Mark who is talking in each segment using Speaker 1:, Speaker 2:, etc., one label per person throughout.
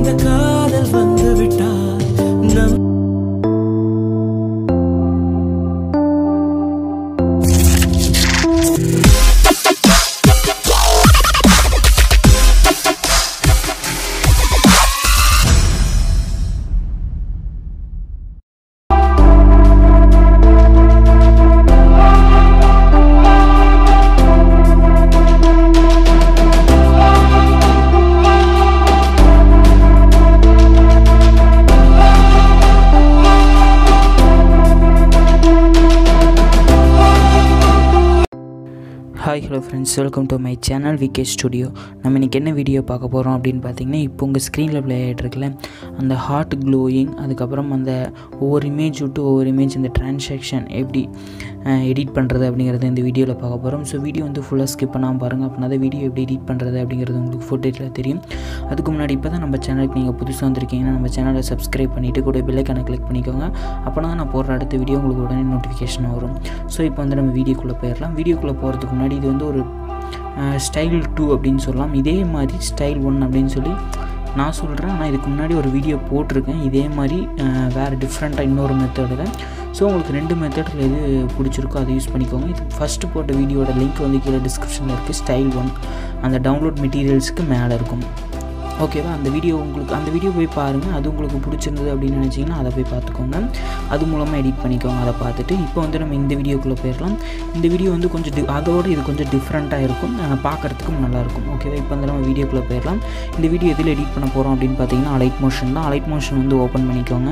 Speaker 1: இந்த காதல் வந்து விட்டால் நம்
Speaker 2: hi hello friends welcome to my channel VK studio நம்ம இன்றைக்கி என்ன வீடியோ பார்க்க போகிறோம் அப்படின்னு பார்த்தீங்கன்னா இப்போ உங்கள் ஸ்க்ரீனில் ப்ளே ஆகிட்டுருக்குல்ல அந்த ஹார்ட் க்ளோயிங் அதுக்கப்புறம் அந்த ஒவ்வொரு இமேஜ் விட்டு ஒவ்வொரு இமேஜ் இந்த டிரான்சாக்ஷன் எப்படி எடிட் பண்ணுறது அப்படிங்கிறத இந்த வீடியோவில் பார்க்க போகிறோம் ஸோ வீடியோ வந்து ஃபுல்லாக ஸ்கிப் பண்ணாமல் பாருங்கள் அப்படின்னா தான் வீடியோ எப்படி எடிட் பண்ணுறது அப்படிங்கிறது உங்களுக்கு ஃபுட்டேஜில் தெரியும் அதுக்கு முன்னாடி இப்போ தான் நம்ம சேனலுக்கு நீங்கள் புதுசாக வந்திருக்கீங்கன்னா நம்ம சேனலை சப்ஸ்கிரைப் பண்ணிவிட்டு கூட பெல்லைக்கான கிளிக் பண்ணிக்கோங்க அப்போனா தான் நான் போடுற அடுத்த வீடியோ உங்களுக்கு உடனே நோட்டிஃபிகேஷன் வரும் ஸோ இப்போ வந்து நம்ம வீடியோக்குள்ளே போயிடலாம் வீடியோக்குள்ளே போகிறதுக்கு முன்னாடி இது வந்து ஒரு ஸ்டைல் டூ அப்படின்னு சொல்லலாம் இதே மாதிரி ஸ்டைல் ஒன் அப்படின்னு சொல்லி நான் சொல்கிறேன் நான் இதுக்கு முன்னாடி ஒரு வீடியோ போட்டிருக்கேன் இதே மாதிரி அஹ், வேறு டிஃப்ரெண்ட்டாக இன்னொரு மெத்தடில் ஸோ உங்களுக்கு ரெண்டு மெத்தடில் எது பிடிச்சிருக்கோ அதை யூஸ் பண்ணிக்கோங்க இது ஃபஸ்ட்டு போட்ட வீடியோட லிங்க் வந்து கீழே டிஸ்கிரிப்ஷனில் இருக்குது ஸ்டைல் ஒன் அந்த டவுன்லோட் மெட்டீரியல்ஸ்க்கு மேலே இருக்கும் ஓகேவா அந்த வீடியோ உங்களுக்கு அந்த வீடியோ போய் பாருங்கள் அது உங்களுக்கு பிடிச்சிருந்தது அப்படின்னு நினச்சிங்கன்னா அதை போய் பார்த்துக்கோங்க அது மூலமாக எடிட் பண்ணிக்கோங்க அதை பார்த்துட்டு இப்போ வந்து நம்ம இந்த வீடியோக்குள்ளே போயிடலாம் இந்த வீடியோ வந்து கொஞ்சம் டி அதோடு இது கொஞ்சம் டிஃப்ரெண்ட்டாக இருக்கும் அஹ் பார்க்கறதுக்கும் நல்லாயிருக்கும் ஓகேவா இப்போ வந்து நம்ம வீடியோக்குள்ளே போயிடலாம் இந்த வீடியோ எதில் எடிட் பண்ண போகிறோம் அப்படின்னு பார்த்தீங்கன்னா அலைட் மோஷன் தான் அலைட் மோஷன் வந்து ஓப்பன் பண்ணிக்கோங்க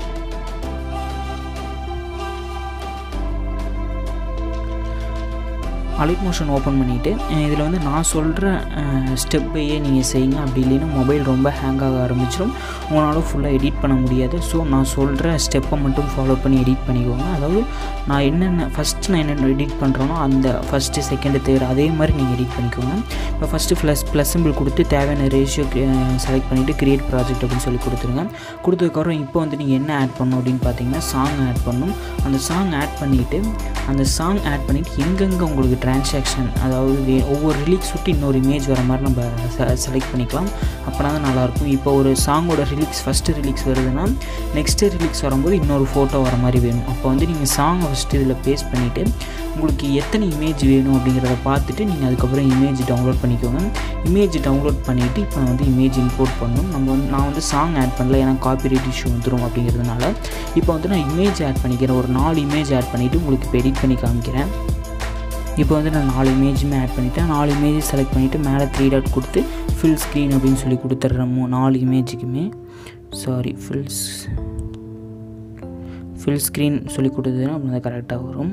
Speaker 2: அலைட் மோஷன் ஓப்பன் பண்ணிவிட்டு இதில் வந்து நான் சொல்கிற ஸ்டெப்பையே நீங்கள் செய்யுங்க அப்படி இல்லைன்னா மொபைல் ரொம்ப ஹேங் ஆக ஆரம்பிச்சிடும் உங்களால் ஃபுல்லாக எடிட் பண்ண முடியாது ஸோ நான் சொல்கிற ஸ்டெப்பை மட்டும் ஃபாலோ பண்ணி எடிட் பண்ணிக்கோங்க அதாவது நான் என்னென்ன ஃபஸ்ட்டு நான் என்னென்ன எடிட் பண்ணுறேனோ அந்த ஃபஸ்ட்டு செகண்டு தேர்ட் அதே மாதிரி நீங்கள் எடிட் பண்ணிக்கோங்க இப்போ ஃபஸ்ட்டு ப்ளஸ் ப்ளஸ் சிம்பிள் கொடுத்து தேவையான ரேஷியோ செலக்ட் பண்ணிவிட்டு கிரியேட் ப்ராஜெக்ட் அப்படின்னு சொல்லி கொடுத்துருங்க கொடுத்ததுக்கப்புறம் இப்போ வந்து நீங்கள் என்ன ஆட் பண்ணணும் அப்படின்னு பார்த்தீங்கன்னா சாங் ஆட் பண்ணணும் அந்த சாங் ஆட் பண்ணிவிட்டு அந்த சாங் ஆட் பண்ணிவிட்டு எங்கெங்கே உங்களுக்கு டிரான்சாக்ஷன் அதாவது வே- ஒவ்வொரு ரிலீக்ஸ் விட்டு இன்னொரு இமேஜ் வர மாதிரி நம்ம செலக்ட் பண்ணிக்கலாம் அப்போனா தான் நல்லாயிருக்கும் இப்போ ஒரு சாங்கோட ரிலீக்ஸ் ஃபஸ்ட்டு ரிலீக்ஸ் வருதுன்னா நெக்ஸ்ட்டு ரிலீக்ஸ் வரும்போது இன்னொரு ஃபோட்டோ வர மாதிரி வேணும் அப்போ வந்து நீங்கள் சாங்கை ஃபஸ்ட்டு இதில் பேஸ்ட் பண்ணிவிட்டு உங்களுக்கு எத்தனை இமேஜ் வேணும் அப்படிங்கிறத பார்த்துட்டு நீங்கள் அதுக்கப்புறம் இமேஜ் டவுன்லோட் பண்ணிக்கோங்க இமேஜ் டவுன்லோட் பண்ணிவிட்டு இப்போ நான் வந்து இமேஜ் இம்போர்ட் பண்ணணும் நம்ம வந்து நான் வந்து சாங் ஆட் பண்ணல ஏன்னா காப்பிரைட் இஷ்யூ வந்துடும் அப்படிங்கிறதுனால இப்போ வந்து நான் இமேஜ் ஆட் பண்ணிக்கிறேன் ஒரு நாலு இமேஜ் ஆட் பண்ணிவிட்டு உங்களுக்கு இப்போ எடிட் பண்ணி காமிக்கிறேன் இப்போ வந்து நான் நாலு இமேஜுமே ஆட் பண்ணிவிட்டேன் நாலு இமேஜ் செலக்ட் பண்ணிவிட்டு மேலே த்ரீ டாட் கொடுத்து ஃபில் ஸ்க்ரீன் அப்படின்னு சொல்லி கொடுத்துட்றேன் மூ- நாலு இமேஜுக்குமே சாரி ஃபில்ஸ் ஃபில் ஸ்க்ரீன் சொல்லி கொடுத்ததுன்னா அப்படின்னா கரெக்டாக வரும்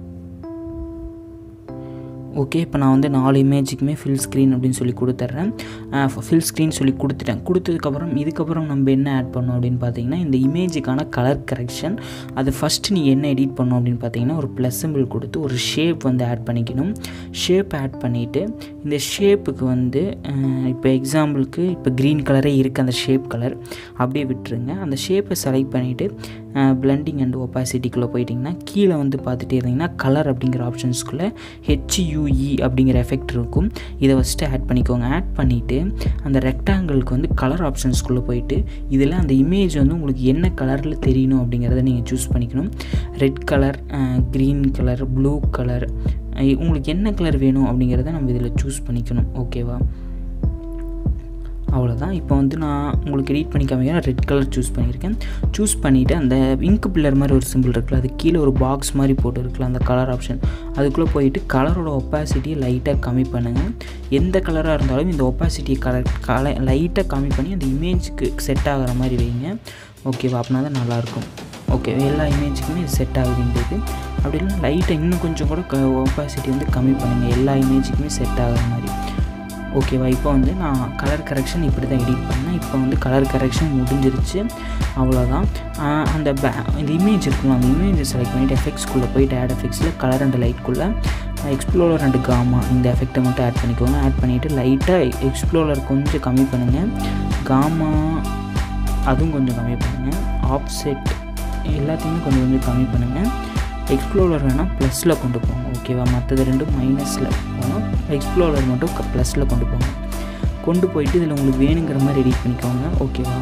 Speaker 2: ஓகே இப்போ நான் வந்து நாலு இமேஜுக்குமே ஃபில் ஸ்க்ரீன் அப்படின்னு சொல்லி கொடுத்துட்றேன் ஃபில் ஸ்க்ரீன் சொல்லி கொடுத்துட்டேன் கொடுத்ததுக்கப்புறம் இதுக்கப்புறம் நம்ம என்ன ஆட் பண்ணோம் அப்படின்னு பார்த்தீங்கன்னா இந்த இமேஜுக்கான கலர் கரெக்ஷன் அது ஃபஸ்ட்டு நீங்கள் என்ன எடிட் பண்ணோம் அப்படின்னு பார்த்தீங்கன்னா ஒரு ப்ளஸ் சிம்பிள் கொடுத்து ஒரு ஷேப் வந்து ஆட் பண்ணிக்கணும் ஷேப் ஆட் பண்ணிவிட்டு இந்த ஷேப்புக்கு வந்து அஹ், இப்போ எக்ஸாம்பிளுக்கு இப்போ க்ரீன் கலரே இருக்குது அந்த ஷேப் கலர் அப்படியே விட்டுருங்க அந்த ஷேப்பை செலக்ட் பண்ணிவிட்டு பிளண்டிங் அண்ட் ஒப்பாசிட்டிக்குள்ளே போயிட்டிங்கன்னா கீழே வந்து பார்த்துட்டே இருந்தீங்கன்னா கலர் அப்படிங்கிற ஆப்ஷன்ஸ்குள்ளே ஹெச்யூஇ அப்படிங்கிற எஃபெக்ட் இருக்கும் இதை ஃபஸ்ட்டு ஆட் பண்ணிக்கோங்க ஆட் பண்ணிவிட்டு அந்த ரெக்டாங்கிளுக்கு வந்து கலர் ஆப்ஷன்ஸ்குள்ளே போயிட்டு இதில் அந்த இமேஜ் வந்து உங்களுக்கு என்ன கலரில் தெரியணும் அப்படிங்கிறத நீங்கள் சூஸ் பண்ணிக்கணும் red colour green colour blue colour உங்களுக்கு என்ன கலர் வேணும் அப்படிங்கிறத நம்ம இதில் சூஸ் பண்ணிக்கணும் ஓகேவா அவ்வளோதான் இப்போ வந்து நான் உங்களுக்கு எடிட் பண்ணி காமிக்கிறேன் ரெட் கலர் சூஸ் பண்ணியிருக்கேன் சூஸ் பண்ணிவிட்டு அந்த இங்க் பில்லர் மாதிரி ஒரு சிம்பிள் இருக்குல்ல அது கீழே ஒரு பாக்ஸ் மாதிரி போட்டு இருக்குல்ல அந்த கலர் ஆப்ஷன் அதுக்குள்ளே போயிட்டு கலரோட ஒப்பாசிட்டியை லைட்டாக கம்மி பண்ணுங்கள் எந்த கலராக இருந்தாலும் இந்த ஒப்பாசிட்டியை கலர் கல லைட்டாக கம்மி பண்ணி அந்த இமேஜுக்கு செட் ஆகிற மாதிரி வைங்க ஓகேவா அப்படின்னா தான் நல்லாயிருக்கும் ஓகே எல்லா இமேஜுக்குமே இது செட் ஆகுதுன்றது அப்படி இல்லை லைட்டாக இன்னும் கொஞ்சம் கூட க ஒப்பாசிட்டி வந்து கம்மி பண்ணுங்கள் எல்லா இமேஜுக்குமே செட் ஆகிற மாதிரி ஓகேவா இப்போ வந்து நான் கலர் கரெக்ஷன் இப்படி தான் எடிட் பண்ணேன் இப்போ வந்து கலர் கரெக்ஷன் முடிஞ்சிருச்சு அவ்வளோதான் ஆஹ் அந்த பே இந்த இமேஜ் இருக்குல்ல அந்த இமேஜை செலக்ட் பண்ணிவிட்டு எஃபெக்ட்ஸ்குள்ளே போயிட்டு ஆட் எஃபெக்ட்ஸில் கலர் அண்ட் லைட்குள்ளே எக்ஸ்ப்ளோரர் அண்ட் காமா இந்த எஃபெக்ட்டை மட்டும் ஆட் பண்ணிக்கோங்க ஆட் பண்ணிவிட்டு லைட்டாக எக்ஸ்ப்ளோரர் கொஞ்சம் கம்மி பண்ணுங்கள் காமா அதுவும் கொஞ்சம் கம்மி பண்ணுங்கள் ஆப்செட் எல்லாத்தையுமே கொஞ்சம் கொஞ்சம் கம்மி பண்ணுங்கள் எக்ஸ்ப்ளோரர் வேணால் ப்ளஸில் கொண்டு போங்க ஓகேவா மற்றது ரெண்டும் மைனஸில் போகணும் எக்ஸ்ப்ளோரர் மட்டும் ப்ளஸில் கொண்டு போங்க கொண்டு போயிட்டு இதில் உங்களுக்கு வேணுங்கிற மாதிரி எடிட் பண்ணிக்கோங்க ஓகேவா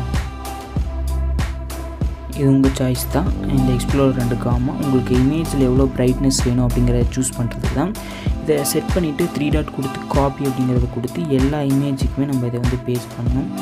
Speaker 2: இது உங்கள் சாய்ஸ் தான் இந்த எக்ஸ்ப்ளோர் ரெண்டு காமா உங்களுக்கு இமேஜில் எவ்வளோ பிரைட்னஸ் வேணும் அப்படிங்கிறத சூஸ் பண்ணுறது தான் இதை செட் பண்ணிவிட்டு த்ரீ டாட் கொடுத்து காப்பி அப்படிங்கிறத கொடுத்து எல்லா இமேஜுக்குமே நம்ம இதை வந்து பேஸ்ட் பண்ணணும்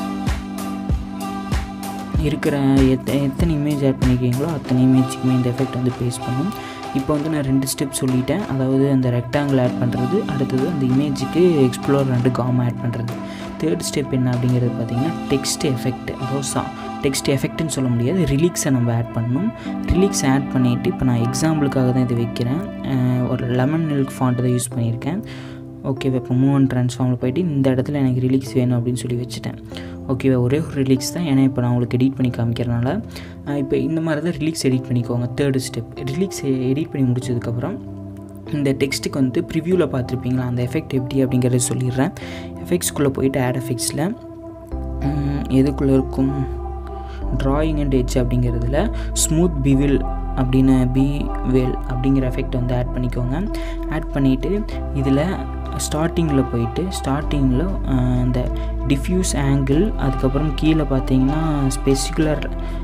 Speaker 2: இருக்கிற எத்த எத்தனை இமேஜ் ஆட் பண்ணிக்கிறீங்களோ அத்தனை இமேஜுக்குமே இந்த எஃபெக்ட் வந்து பேஸ்ட் பண்ணும் இப்போ வந்து நான் ரெண்டு ஸ்டெப் சொல்லிட்டேன் அதாவது அந்த ரெக்டாங்கிள் ஆட் பண்ணுறது அடுத்தது அந்த இமேஜுக்கு எக்ஸ்ப்ளோர் ரெண்டு காமா ஆட் பண்ணுறது தேர்ட் ஸ்டெப் என்ன அப்படிங்கிறது பார்த்திங்கன்னா டெக்ஸ்ட் எஃபெக்ட் அதாவது சா டெக்ஸ்ட் எஃபெக்ட்னு சொல்ல முடியாது ரிலீக்ஸை நம்ம ஆட் பண்ணணும் ரிலீக்ஸ் ஆட் பண்ணிவிட்டு இப்போ நான் எக்ஸாம்பிளுக்காக தான் இது வைக்கிறேன் ஒரு லெமன் மில்க் ஃபாண்ட் தான் யூஸ் பண்ணியிருக்கேன் ஓகே இப்போ மூவ் அண்ட் ட்ரான்ஸ்ஃபார்மில் போயிட்டு இந்த இடத்துல எனக்கு ரிலீக்ஸ் வேணும் அப்படின்னு சொல்லி வச்சுட்டேன் ஓகேவா ஒரே ஒரு ரிலீக்ஸ் தான் ஏன்னா இப்போ நான் உங்களுக்கு எடிட் பண்ணி காமிக்கிறனால இப்போ இந்த மாதிரி தான் ரிலீக்ஸ் எடிட் பண்ணிக்கோங்க தேர்டு ஸ்டெப் ரிலீக்ஸ் எடிட் பண்ணி முடிச்சதுக்கப்புறம் இந்த டெக்ஸ்ட்டுக்கு வந்து ப்ரிவ்யூவில் பார்த்துருப்பீங்களா அந்த எஃபெக்ட் எப்படி அப்படிங்கிறத சொல்லிடுறேன் எஃபெக்ட்ஸ்குள்ளே போயிட்டு ஆட் எஃபெக்ட்ஸில் எதுக்குள்ளே இருக்கும் ட்ராயிங் அண்ட் எட்ஜ் அப்படிங்கிறதுல ஸ்மூத் பிவில் அப்படின்னு பி வேல் அப்படிங்கிற எஃபெக்ட் வந்து ஆட் பண்ணிக்கோங்க ஆட் பண்ணிவிட்டு இதில் ஸ்டார்டிங்கில் போயிட்டு ஸ்டார்டிங்கில் இந்த டிஃப்யூஸ் ஆங்கிள் அதுக்கப்புறம் கீழே பார்த்தீங்கன்னா ஸ்பெசிகுலர்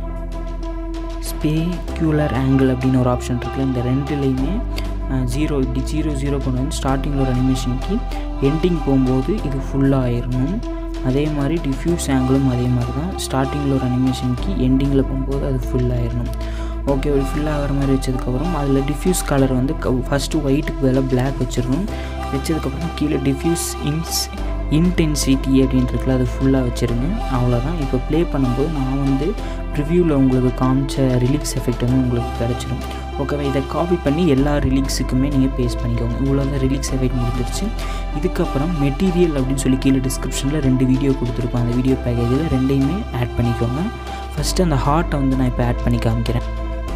Speaker 2: ஸ்பேக்யூலர் ஆங்கிள் அப்படின்னு ஒரு ஆப்ஷன் இருக்குல்ல இந்த ரெண்டுலேயுமே ஜீரோ இப்படி ஜீரோ ஜீரோ கொண்டு வந்து ஸ்டார்டிங்கில் ஒரு அனிமேஷனுக்கு எண்டிங் போகும்போது இது ஃபுல்லாக ஆயிடணும் அதே மாதிரி டிஃப்யூஸ் ஆங்கிளும் அதே மாதிரி தான் ஸ்டார்டிங்கில் ஒரு அனிமேஷனுக்கு எண்டிங்கில் போகும்போது அது ஃபுல் ஆயிடணும் ஓகே ஒரு ஃபில் ஆகிற மாதிரி வச்சதுக்கப்புறம் அதில் டிஃப்யூஸ் கலர் வந்து ஃபஸ்ட்டு ஒயிட்டுக்கு பதிலாக பிளாக் வச்சிடணும் வச்சதுக்கப்புறம் கீழே டிஃப்யூஸ் இன்ஸ் இன்டென்சிட்டி அப்படின்றதுல அது ஃபுல்லாக வச்சுருங்க அவ்வளோதான் இப்போ ப்ளே பண்ணும்போது நான் வந்து ரிவ்யூவில் உங்களுக்கு காமிச்ச ரிலீக்ஸ் எஃபெக்ட் வந்து உங்களுக்கு கிடச்சிடும் ஓகேவா இதை காப்பி பண்ணி எல்லா ரிலீக்ஸுக்குமே நீங்கள் பேஸ்ட் பண்ணிக்கோங்க இவ்வளோ தான் ரிலீக்ஸ் எஃபெக்ட் முடிஞ்சிருச்சு இதுக்கப்புறம் மெட்டீரியல் அப்படின்னு சொல்லி கீழே டிஸ்கிரிப்ஷனில் ரெண்டு வீடியோ கொடுத்துருப்போம் அந்த வீடியோ பேக்கேஜில் ரெண்டையுமே ஆட் பண்ணிக்கோங்க ஃபஸ்ட்டு அந்த ஹார்ட்டை வந்து நான் இப்போ ஆட் பண்ணி காமிக்கிறேன்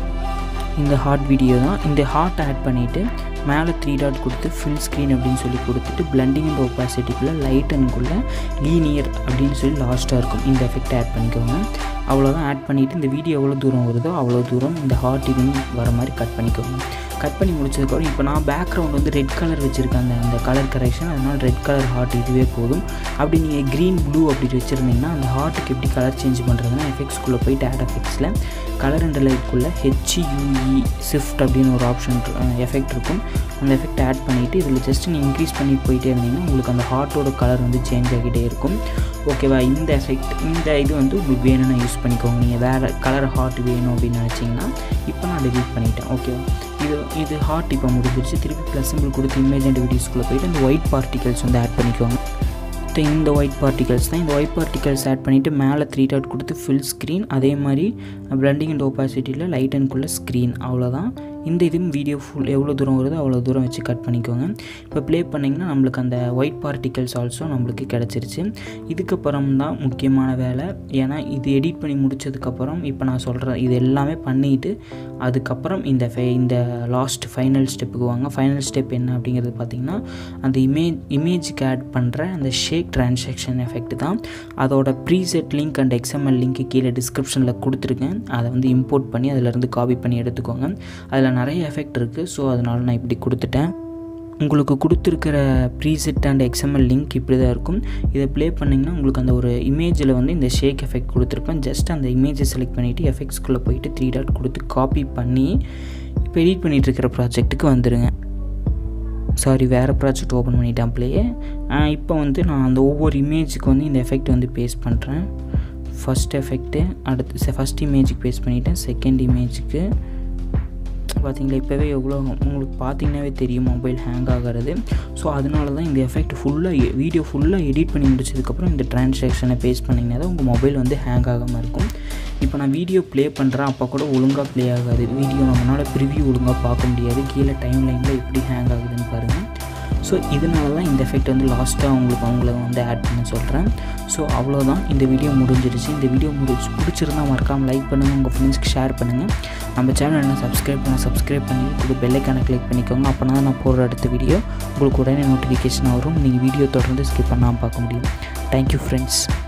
Speaker 2: இந்த ஹார்ட் வீடியோ தான் இந்த ஹார்ட் ஆட் பண்ணிவிட்டு மேலே த்ரீ டாட் கொடுத்து ஃபில் ஸ்க்ரீன் அப்படின்னு சொல்லி கொடுத்துட்டு பிளண்டிங் அண்ட் ஒப்பாசிட்டிக்குள்ளே லைட் அண்ட்குள்ளே லீனியர் அப்படின்னு சொல்லி லாஸ்ட்டாக இருக்கும் இந்த எஃபெக்ட் ஆட் பண்ணிக்கோங்க அவ்வளோதான் ஆட் பண்ணிவிட்டு இந்த வீடியோ எவ்வளோ தூரம் வருதோ அவ்வளோ தூரம் இந்த ஹார்ட் இதுன்னு வர மாதிரி கட் பண்ணிக்கோங்க கட் பண்ணி முடிச்சதுக்கப்புறம் இப்போ நான் பேக்ரவுண்ட் வந்து ரெட் கலர் வச்சுருக்கேன் அந்த அந்த கலர் கரெக்ஷன் அதனால் ரெட் கலர் ஹார்ட் இதுவே போதும் அப்படி நீங்கள் க்ரீன் ப்ளூ அப்படி வச்சுருந்தீங்கன்னா அந்த ஹார்ட்டுக்கு எப்படி கலர் சேஞ்ச் பண்ணுறதுன்னா எஃபெக்ட்ஸ்குள்ளே போயிட்டு ஆட் எஃபெக்ட்ஸில் கலர் அண்ட் லைட்குள்ளே ஹெச்யூஇ ஷிஃப்ட் அப்படின்னு ஒரு ஆப்ஷன் எஃபெக்ட் இருக்கும் அந்த எஃபெக்ட் ஆட் பண்ணிவிட்டு இதில் ஜஸ்ட் நீங்கள் இன்க்ரீஸ் பண்ணி போயிட்டே இருந்தீங்கன்னா உங்களுக்கு அந்த ஹார்ட்டோட கலர் வந்து சேஞ்ச் ஆகிட்டே இருக்கும் ஓகேவா இந்த எஃபெக்ட் இந்த இது வந்து உங்களுக்கு வேணும்னா யூஸ் பண்ணிக்கோங்க நீங்கள் வேறு கலர் ஹார்ட் வேணும் அப்படின்னு நினச்சிங்கன்னா இப்போ நான் டெலிட் பண்ணிட்டேன் ஓகேவா இது இது ஹார்ட் இப்போ முடிஞ்சிருச்சு திருப்பி ப்ளஸ் சிம்பிள் கொடுத்து இமேஜ் அண்ட் வீடியோஸ்குள்ளே போயிட்டு இந்த ஒயிட் பார்ட்டிகல்ஸ் வந்து ஆட் பண்ணிக்கோங்க இந்த ஒயிட் பார்ட்டிகல்ஸ் தான் இந்த ஒயிட் பார்ட்டிகல்ஸ் ஆட் பண்ணிவிட்டு மேலே த்ரீ டாட் கொடுத்து ஃபில் ஸ்க்ரீன் அதே மாதிரி பிளண்டிங் அண்ட் ஓப்பாசிட்டியில் லைட் அண்ட்குள்ளே ஸ்க்ரீன் அவ்வளோதான் இந்த இதுவும் வீடியோ ஃபுல் எவ்வளோ தூரம் வருதோ அவ்வளோ தூரம் வச்சு கட் பண்ணிக்கோங்க இப்போ ப்ளே பண்ணிங்கன்னா நம்மளுக்கு அந்த ஒயிட் பார்ட்டிகல்ஸ் ஆல்சோ நம்மளுக்கு கிடச்சிருச்சு இதுக்கப்புறம் தான் முக்கியமான வேலை ஏன்னா இது எடிட் பண்ணி முடிச்சதுக்கப்புறம் இப்போ நான் சொல்கிறேன் இது எல்லாமே பண்ணிவிட்டு அதுக்கப்புறம் இந்த ஃபே இந்த லாஸ்ட் ஃபைனல் ஸ்டெப்புக்கு வாங்க ஃபைனல் ஸ்டெப் என்ன அப்படிங்கிறது பார்த்திங்கன்னா அந்த இமேஜ் இமேஜுக்கு ஆட் பண்ணுற அந்த ஷேக் ட்ரான்சாக்ஷன் எஃபெக்ட் தான் அதோட ப்ரீசெட் லிங்க் அண்ட் எக்ஸ்எம்எல் லிங்க்கு கீழே டிஸ்கிரிப்ஷனில் கொடுத்துருக்கேன் அதை வந்து இம்போர்ட் பண்ணி அதிலேருந்து காப்பி பண்ணி எடுத்துக்கோங்க அதில் நிறைய எஃபெக்ட் இருக்குது ஸோ அதனால் நான் இப்படி கொடுத்துட்டேன் உங்களுக்கு கொடுத்துருக்கிற ப்ரீசெட் அண்ட் எக்ஸ்எம்எல் லிங்க் இப்படி தான் இருக்கும் இதை ப்ளே பண்ணிங்கன்னா உங்களுக்கு அந்த ஒரு இமேஜில் வந்து இந்த ஷேக் எஃபெக்ட் கொடுத்துருப்பேன் ஜஸ்ட் அந்த இமேஜை செலக்ட் பண்ணிவிட்டு எஃபெக்ட்ஸ்குள்ளே போயிட்டு த்ரீ டாட் கொடுத்து காப்பி பண்ணி இப்போ எடிட் பண்ணிகிட்டு இருக்கிற ப்ராஜெக்ட்டுக்கு வந்துடுங்க சாரி வேறு ப்ராஜெக்ட் ஓப்பன் பண்ணிட்டேன் ப்ளேயே இப்போ வந்து நான் அந்த ஒவ்வொரு இமேஜுக்கு வந்து இந்த எஃபெக்ட் வந்து பேஸ்ட் பண்ணுறேன் ஃபஸ்ட் எஃபெக்ட்டு அடுத்து ஃபஸ்ட் இமேஜுக்கு பேஸ்ட் பண்ணிவிட்டேன் செகண்ட் இமேஜுக்கு பார்த்தீங்களா இப்போவே எவ்வளோ உங்களுக்கு பார்த்தீங்கன்னாவே தெரியும் மொபைல் ஹேங் ஆகிறது ஸோ அதனால தான் இந்த எஃபெக்ட் ஃபுல்லாக வீடியோ ஃபுல்லாக எடிட் பண்ணி முடிச்சதுக்கப்புறம் இந்த ட்ரான்சாக்ஷனை பேஸ் பண்ணிங்கன்னா தான் உங்கள் மொபைல் வந்து ஹேங் ஆகாமல் இருக்கும் இப்போ நான் வீடியோ ப்ளே பண்ணுறேன் அப்போ கூட ஒழுங்காக ப்ளே ஆகாது வீடியோ நம்மளால் ப்ரிவியூ ஒழுங்காக பார்க்க முடியாது கீழே டைம் லைனில் எப்படி ஹேங் ஆகுதுன்னு பாருங்கள் ஸோ இதனால தான் இந்த எஃபெக்ட் வந்து லாஸ்ட்டாக உங்களுக்கு அவங்கள வந்து ஆட் பண்ண சொல்கிறேன் ஸோ அவ்வளோதான் இந்த வீடியோ முடிஞ்சிருச்சு இந்த வீடியோ முடிச்சு பிடிச்சிருந்தா மறக்காமல் லைக் பண்ணுங்கள் உங்கள் ஃப்ரெண்ட்ஸ்க்கு ஷேர் பண்ணுங்கள் நம்ம சேனல் என்ன சப்ஸ்கிரைப் பண்ண சப்ஸ்கிரைப் பண்ணி இது பெல்லைக்கான கிளிக் பண்ணிக்கோங்க அப்போ தான் நான் போடுற அடுத்த வீடியோ உங்களுக்கு உடனே நோட்டிஃபிகேஷன் வரும் நீங்கள் வீடியோ தொடர்ந்து ஸ்கிப் பண்ணாமல் பார்க்க முடியும் தேங்க்யூ ஃப்ரெண்ட்ஸ்